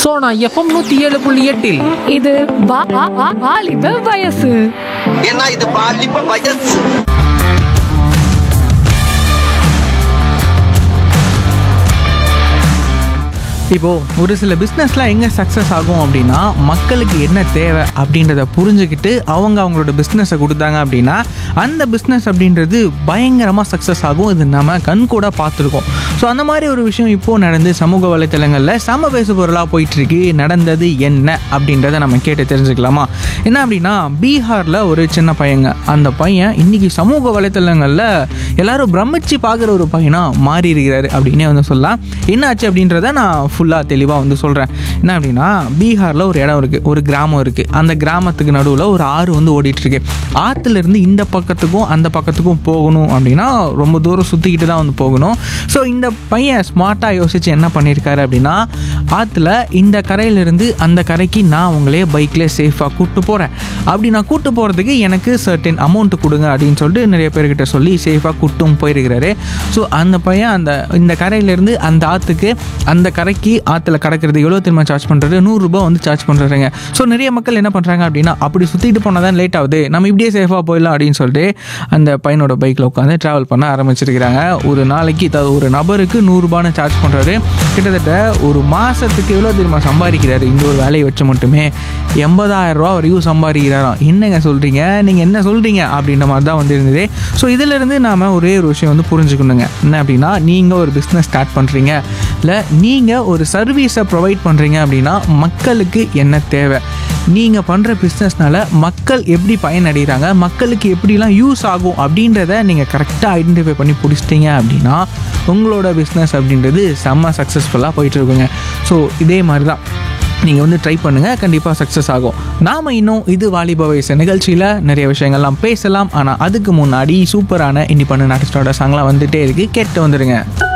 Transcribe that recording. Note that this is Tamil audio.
சோனா எஃப்எம் நூத்தி ஏழு புள்ளி எட்டில் இது வா- வா- வா- வாலிப வயசு ஏன்னா இது பாலிப்ப வயசு இப்போ ஒரு சில பிஸ்னஸ்லாம் எங்கே சக்ஸஸ் ஆகும் அப்படின்னா மக்களுக்கு என்ன தேவை அப்படின்றத புரிஞ்சுக்கிட்டு அவங்க அவங்களோட பிஸ்னஸை கொடுத்தாங்க அப்படின்னா அந்த பிஸ்னஸ் அப்படின்றது பயங்கரமாக சக்ஸஸ் ஆகும் இது நம்ம கண் கூட பார்த்துருக்கோம் ஸோ அந்த மாதிரி ஒரு விஷயம் இப்போது நடந்து சமூக வலைத்தளங்களில் சம பேசு பொருளாக போயிட்டுருக்கு நடந்தது என்ன அப்படின்றத நம்ம கேட்டு தெரிஞ்சுக்கலாமா என்ன அப்படின்னா பீகாரில் ஒரு சின்ன பையங்க அந்த பையன் இன்னைக்கு சமூக வலைத்தளங்களில் எல்லாரும் பிரமிச்சு பார்க்குற ஒரு பையனாக மாறி இருக்கிறாரு அப்படின்னே வந்து சொல்லலாம் என்ன ஆச்சு அப்படின்றத நான் ஃபுல்லாக தெளிவாக வந்து சொல்கிறேன் என்ன அப்படின்னா பீகாரில் ஒரு இடம் இருக்குது ஒரு கிராமம் இருக்குது அந்த கிராமத்துக்கு நடுவில் ஒரு ஆறு வந்து ஓடிட்டு இருக்கு ஆற்றுலேருந்து இந்த பக்கத்துக்கும் அந்த பக்கத்துக்கும் போகணும் அப்படின்னா ரொம்ப தூரம் சுற்றிக்கிட்டு தான் வந்து போகணும் ஸோ இந்த பையன் ஸ்மார்ட்டாக யோசிச்சு என்ன பண்ணியிருக்காரு அப்படின்னா ஆற்றுல இந்த கரையிலேருந்து அந்த கரைக்கு நான் உங்களே பைக்லேயே சேஃபாக கூப்பிட்டு போகிறேன் அப்படி நான் கூப்பிட்டு போகிறதுக்கு எனக்கு சர்டன் அமௌண்ட் கொடுங்க அப்படின்னு சொல்லிட்டு நிறைய பேர்கிட்ட சொல்லி சேஃபாக கூட்டும் போயிருக்கிறாரு ஸோ அந்த பையன் அந்த இந்த கரையிலேருந்து அந்த ஆற்றுக்கு அந்த கரைக்கு ஆற்றுல கடக்கிறது எவ்வளோ திரும்ப சார்ஜ் பண்ணுறது நூறுரூபா வந்து சார்ஜ் பண்ணுறாங்க ஸோ நிறைய மக்கள் என்ன பண்ணுறாங்க அப்படின்னா அப்படி சுற்றிட்டு போனால் தான் லேட் ஆகுது நம்ம இப்படியே சேஃபாக போயிடலாம் அப்படின்னு சொல்லிட்டு அந்த பையனோட பைக்கில் உட்காந்து ட்ராவல் பண்ண ஆரம்பிச்சிருக்கிறாங்க ஒரு நாளைக்கு த- ஒரு நபருக்கு நூறுரூபான்னு சார்ஜ் பண்ணுறாரு கிட்டத்தட்ட ஒரு மாதத்துக்கு எவ்வளோ தெரியுமா சம்பாதிக்கிறாரு இந்த ஒரு வேலையை வச்சு மட்டுமே எண்பதாயிரம் ரூபா வரைக்கும் சம்பாதிக்கிறாராம் என்னங்க சொல்கிறீங்க நீங்கள் என்ன சொல்கிறீங்க அப்படின்ற மாதிரி தான் வந்து இருந்தது ஸோ இதிலிருந்து நாம் ஒரே ஒரு விஷயம் வந்து புரிஞ்சுக்கணுங்க என்ன அப்படின்னா நீங்கள் ஒரு பிஸ்னஸ் ஸ்டார்ட் பண்ணுறீங்க இல்லை நீங்கள் ஒரு சர்வீஸை ப்ரொவைட் பண்ணுறீங்க அப்படின்னா மக்களுக்கு என்ன தேவை நீங்கள் பண்ணுற பிஸ்னஸ்னால மக்கள் எப்படி பயனடைகிறாங்க மக்களுக்கு எப்படிலாம் யூஸ் ஆகும் அப்படின்றத நீங்கள் கரெக்டாக ஐடென்டிஃபை பண்ணி பிடிச்சிட்டீங்க அப்படின்னா உங்களோட பிஸ்னஸ் அப்படின்றது செம்ம சக்ஸஸ்ஃபுல்லாக போயிட்டு இருக்குங்க ஸோ இதே மாதிரி தான் நீங்கள் வந்து ட்ரை பண்ணுங்கள் கண்டிப்பாக சக்ஸஸ் ஆகும் நாம் இன்னும் இது வாலிப வயசு நிகழ்ச்சியில் நிறைய விஷயங்கள்லாம் பேசலாம் ஆனால் அதுக்கு முன்னாடி சூப்பரான இண்டிபெண்ட் ஆர்டிஸ்டோட சாங்லாம் வந்துட்டே இருக்குது கேட்டு வந்துடுங்க